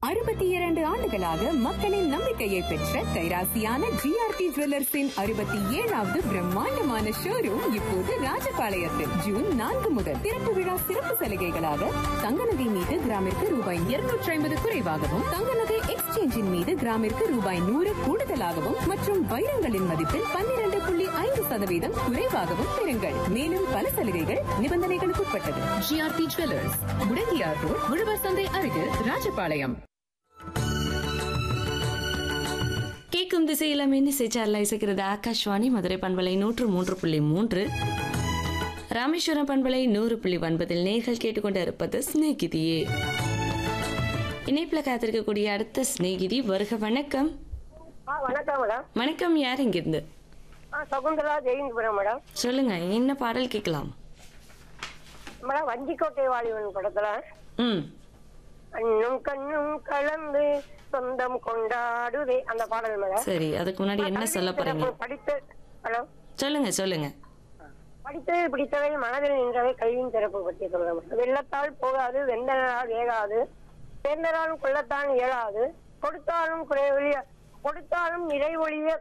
அறுபத்தி இரண்டு ஆண்டுகளாக மக்களின் நம்பிக்கையை பெற்ற கைராசியான ஜிஆர்டி ஜுவல்லர்ஸின் அறுபத்தி ஏழாவது பிரம்மாண்டமான ஷோரூம் இப்போது ராஜபாளையத்தில் ஜூன் நான்கு முதல் திறப்பு விழா சிறப்பு சலுகைகளாக தங்க நகை மீது கிராமிற்கு ரூபாய் இருநூற்றி ஐம்பது குறைவாகவும் தங்க நகை எக்ஸ்சேஞ்சின் மீது கிராமிற்கு ரூபாய் நூறு கூடுதலாகவும் மற்றும் வைரங்களின் மதிப்பில் பன்னிரண்டு புள்ளி ஐந்து சதவீதம் குறைவாகவும் பெறுங்கள் மேலும் பல சலுகைகள் நிபந்தனைகளுக்கு உட்பட்டது ஜிஆர்டி ஜுவல்லர்ஸ் முடங்கியார் ரோட் உழவர் சந்தை அருகில் ராஜபாளையம் கேட்கும் திசையில் மின்னிசை சாரல இசைக்கிறது ஆகாஷ்வாணி மதுரை பண்பலை நூற்று மூன்று புள்ளி மூன்று ராமேஸ்வரம் பண்பலை நூறு புள்ளி ஒன்பதில் நேர்கள் கேட்டுக்கொண்டு இருப்பது ஸ்நேகிதியே இணைப்பில் காத்திருக்கக்கூடிய அடுத்த ஸ்நேகிதி வருக வணக்கம் ஆ வணக்கம் மேடம் வணக்கம் யார் இங்கிருந்து ஆ சகுந்தலா ஜெயந்திபுரம் மேடம் சொல்லுங்க என்ன பாடல் கேட்கலாம் மேடம் வஞ்சிக்கோட்டை வாலிபன் படத்துல ம் கண்ணும் கண்ணும் கலந்து சொந்தம் கொண்டாடுதே அந்த பாடல் மேடம் சரி அதுக்கு முன்னாடி என்ன சொல்ல போறீங்க படித்து ஹலோ சொல்லுங்க சொல்லுங்க படித்தது பிடித்தவை மனதில் நின்றவை கல்வியின் சிறப்பு பற்றி சொல்றேன் மேடம். வெள்ளத்தால் போகாது வெந்தனால் வேகாது சேர்ந்தனாலும் கொள்ளத்தான் இயலாது கொடுத்தாலும் குறைவொழிய கொடுத்தாலும் நிறைவொழிய